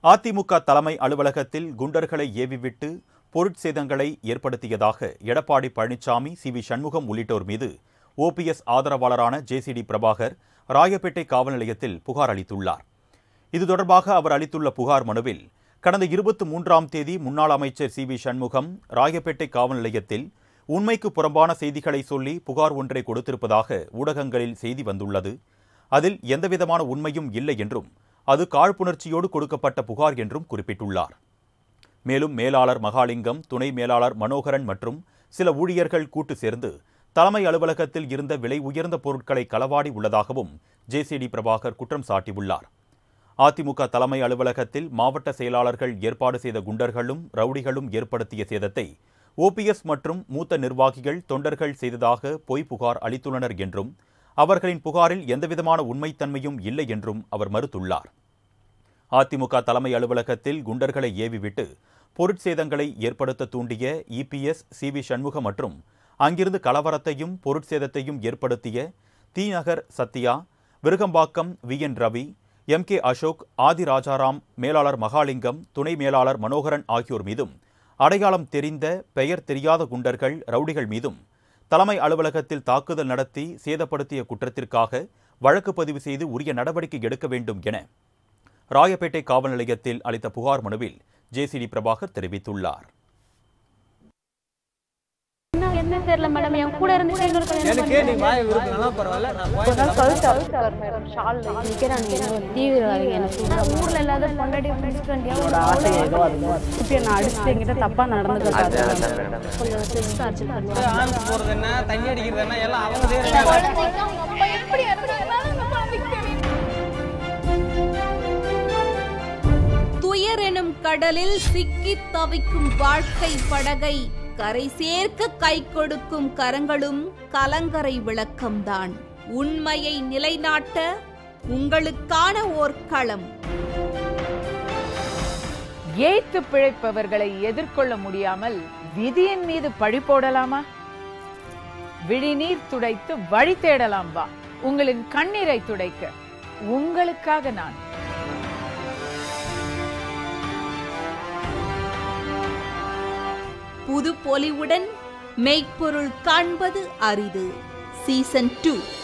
அதிமுக தலைமை அலுவலகத்தில் குண்டர்களை ஏவிவிட்டு பொருட்சேதங்களை ஏற்படுத்தியதாக எடப்பாடி பழனிசாமி சி வி சண்முகம் உள்ளிட்டோர் மீது ஓபிஎஸ் ஆதரவாளரான ஜேசிடி பிரபாகர் ராயப்பேட்டை காவல் நிலையத்தில் புகார் அளித்துள்ளார் இது தொடர்பாக அவர் அளித்துள்ள புகார் மனுவில் கடந்த இருபத்தி மூன்றாம் தேதி முன்னாள் அமைச்சர் சி வி சண்முகம் ராயப்பேட்டை காவல் நிலையத்தில் உண்மைக்கு புறம்பான செய்திகளை சொல்லி புகார் ஒன்றை கொடுத்திருப்பதாக ஊடகங்களில் செய்தி வந்துள்ளது அதில் எந்தவிதமான உண்மையும் இல்லை என்றும் அது காழ்ப்புணர்ச்சியோடு கொடுக்கப்பட்ட புகார் என்றும் குறிப்பிட்டுள்ளார் மேலும் மேலாளர் மகாலிங்கம் துணை மேலாளர் மனோகரன் மற்றும் சில ஊழியர்கள் கூட்டு சேர்ந்து தலைமை அலுவலகத்தில் இருந்த விலை உயர்ந்த பொருட்களை களவாடி உள்ளதாகவும் ஜேசிடி பிரபாகர் குற்றம் சாட்டியுள்ளார் அதிமுக தலைமை அலுவலகத்தில் மாவட்ட செயலாளர்கள் ஏற்பாடு செய்த குண்டர்களும் ரவுடிகளும் ஏற்படுத்திய சேதத்தை ஓபிஎஸ் மற்றும் மூத்த நிர்வாகிகள் தொண்டர்கள் செய்ததாக பொய் புகார் அளித்துள்ளனர் என்றும் அவர்களின் புகாரில் எந்தவிதமான உண்மைத்தன்மையும் இல்லை என்றும் அவர் மறுத்துள்ளார் அதிமுக தலைமை அலுவலகத்தில் குண்டர்களை ஏவிவிட்டு பொருட்சேதங்களை ஏற்படுத்த தூண்டிய இபிஎஸ் சி வி சண்முகம் மற்றும் அங்கிருந்து கலவரத்தையும் பொருட்சேதத்தையும் ஏற்படுத்திய T Nagar Sathya Virugambakkam V N Ravi M K Ashok Adhi Rajaram மேலாளர் மகாலிங்கம் துணை மேலாளர் மனோகரன் ஆகியோர் மீதும் அடையாளம் தெரிந்த பெயர் தெரியாத குண்டர்கள் ரவுடிகள் மீதும் தலைமை அலுவலகத்தில் தாக்குதல் நடத்தி சேதப்படுத்திய குற்றத்திற்காக வழக்கு பதிவு செய்து உரிய நடவடிக்கை எடுக்க வேண்டும் என ராயப்பேட்டை காவல் நிலையத்தில் அளித்த புகார் மனுவில் ஜேசிடி பிரபாகர் தெரிவித்துள்ளார் என்ன தெரியல மேடம் என் கூட இருந்து இன்னொரு கல்யாணம் எனக்கு நீ வாய விருப்பம்னா பரவாயில்ல நான் போய் தீவிரவாதிங்க எனக்கு ஊர்ல இல்லாத பொண்டாடி பிடிச்சிட்டு ஆசை ஏதோ அது திருப்பி நான் அடிச்சுட்டு என்கிட்ட தப்பா நடந்துக்க கொஞ்சம் செக்ஸ் டார்ச்சர் பண்ணுவாங்க ஆண் போறது என்ன தண்ணி அடிக்கிறது என்ன எல்லாம் அவங்க செய்யறாங்க துயர் எனும் கடலில் சிக்கித் தவிக்கும் வாழ்க்கை படகை கரை சேர்க்க கை கொடுக்கும் கரங்களும் கலங்கரை விளக்கம்தான் உண்மையை நிலைநாட்ட உங்களுக்கான ஓர் களம் ஏய்த்து பிழைப்பவர்களை எதிர்கொள்ள முடியாமல் விதியின் மீது பழி போடலாமா விழிநீர் துடைத்து வழி தேடலாம் வா உங்களின் கண்ணீரை துடைக்க உங்களுக்காக நான் புது பொலிவுடன் மெய்ப்பொருள் காண்பது அரிது சீசன் டூ